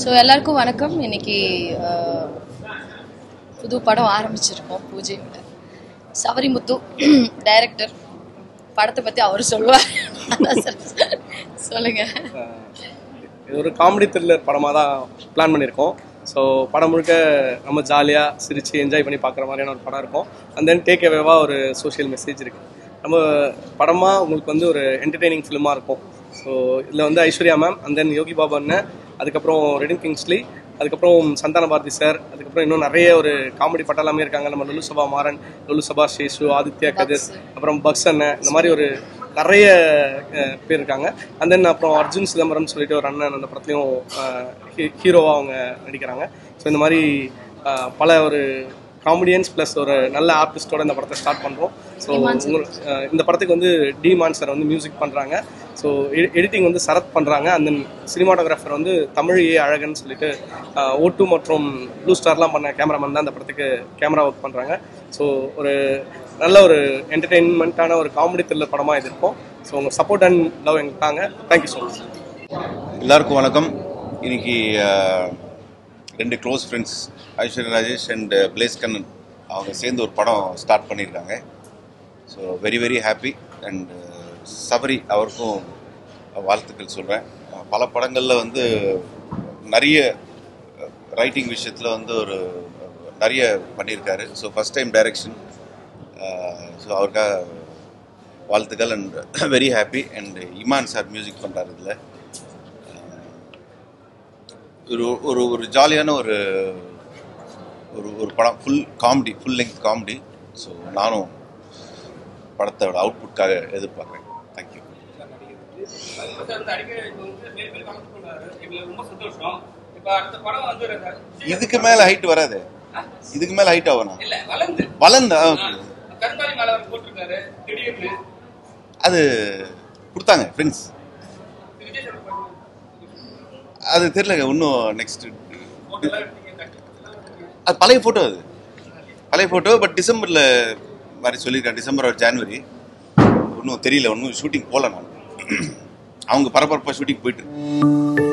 So எல்லாருக்கும் வணக்கம் இன்னைக்கு அஹ், புது படம் ஆரம்பிச்சிருக்கோம் பூஜையோட சவரி முத்து டைரக்டர் படத்தை பற்றி அவர் சொல்லுவார் சொல்லுங்க இது ஒரு காமெடி த்ரில்லர் படமாக தான் பிளான் பண்ணியிருக்கோம் ஸோ படம் முழுக்க நம்ம ஜாலியாக சிரித்து என்ஜாய் பண்ணி பார்க்குற மாதிரியான ஒரு படம் இருக்கும் அண்ட் தென் டேக் அவேவாக ஒரு சோஷியல் மெசேஜ் இருக்குது நம்ம படமாக உங்களுக்கு வந்து ஒரு என்டர்டெய்னிங் ஃபிலிமாக இருக்கும் ஸோ இதில் வந்து Aishwarya ma'am and then Yogi Baba அண்ணன் அதுக்கப்புறம் ரெடின் கிங்ஸ்லி அதுக்கப்புறம் சந்தான பாரதி சார் அதுக்கப்புறம் இன்னும் நிறைய ஒரு காமெடி பட்டாலாமே இருக்காங்க நம்ம லுலு சபா மாறன் லுலு சபா சேஷு ஆதித்யா கதிர் அப்புறம் பக்ஸ் அண்ணன் இந்த மாதிரி ஒரு நிறைய அஹ், பேர் இருக்காங்க அண்ட் தென் அப்புறம் அர்ஜுன் சிதம்பரம் சொல்லிட்டு ஒரு அண்ணன் அந்த படத்துலையும் ஹீரோவாக அவங்க நடிக்கிறாங்க ஸோ இந்த மாதிரி அஹ், பல ஒரு காமெடியன்ஸ் ப்ளஸ் ஒரு நல்ல ஆர்டிஸ்டோட இந்த படத்தை ஸ்டார்ட் பண்ணுறோம் ஸோ இந்த படத்துக்கு வந்து டி மான் சார் வந்து மியூசிக் பண்ணுறாங்க ஸோ எடிட்டிங் வந்து சரத் பண்ணுறாங்க அந்த சினிமாட்டோகிராஃபர் வந்து தமிழ் ஏ அழகன் சொல்லிட்டு ஓட்டு மற்றும் ப்ளூ ஸ்டார்லாம் பண்ண கேமராமேன் தான் இந்த படத்துக்கு கேமரா ஒர்க் பண்ணுறாங்க ஸோ ஒரு நல்ல ஒரு என்டர்டெயின்மெண்ட்டான ஒரு காமெடி த்ரில்லர் படமாக இது இருக்கும் ஸோ உங்கள் சப்போர்ட் அண்ட் லவ் எங்களுக்கு தாங்க தேங்க்யூ ஸோ மச் எல்லாருக்கும் வணக்கம் இன்னைக்கு அஹ், ரெண்டு close friends Aishwarya Rajesh and Blaze Kannan அவங்க சேர்ந்து ஒரு படம் ஸ்டார்ட் பண்ணியிருக்காங்க so very very happy and Sabari அவருக்கும் வாழ்த்துக்கள் சொல்கிறேன் பல படங்களில் வந்து நிறைய ரைட்டிங் விஷயத்தில் வந்து ஒரு நிறைய பண்ணியிருக்காரு so first time direction so அவருக்காக வாழ்த்துக்கள் and very happy and Imman sir music பண்ணுறாரு இதில் ஒரு ஒரு ஒரு ஜாலியான ஒரு ஒரு ஒரு படம் full comedy full length comedy so நானும் படத்தோட அவுட்புட்காக எதிர்பார்க்குறேன் தேங்க்யூ சார் வந்து அடிக்கடி இப்போ வந்து மேல் மேல் கமெண்ட் பண்ணுவாரு எங்களுக்கு ரொம்ப சந்தோஷம் இப்போ அடுத்த படம் வந்து ரெ- இதுக்கு மேலே ஹைட் வராது இதுக்கு மேலே ஹைட் ஆகணும் இல்ல வளர்ந்து வளர்ந்தா கருந்தாலி மேல அவர் போட்டிருக்காரு திடீர்னு அது கொடுத்தாங்க ஃப்ரெண்ட்ஸ் விஜய் சார் பண்ண- அது தெரியலங்க இன்னும் நெக்ஸ்ட் photo எல்லாம் எடுத்தீங்க, கட்டு எல்லாம் எடுத்தீங்க. அது பழைய ஃபோட்டோ அது பழைய ஃபோட்டோ பட் டிசம்பரில் மாதிரி சொல்லியிருக்கேன் டிசம்பர் ஒரு ஜான்வரி இன்னும் தெரியல இன்னும் ஷூட்டிங் போகல நான் அவங்க பரபரப்பாக ஷூட்டிங் போயிட்டு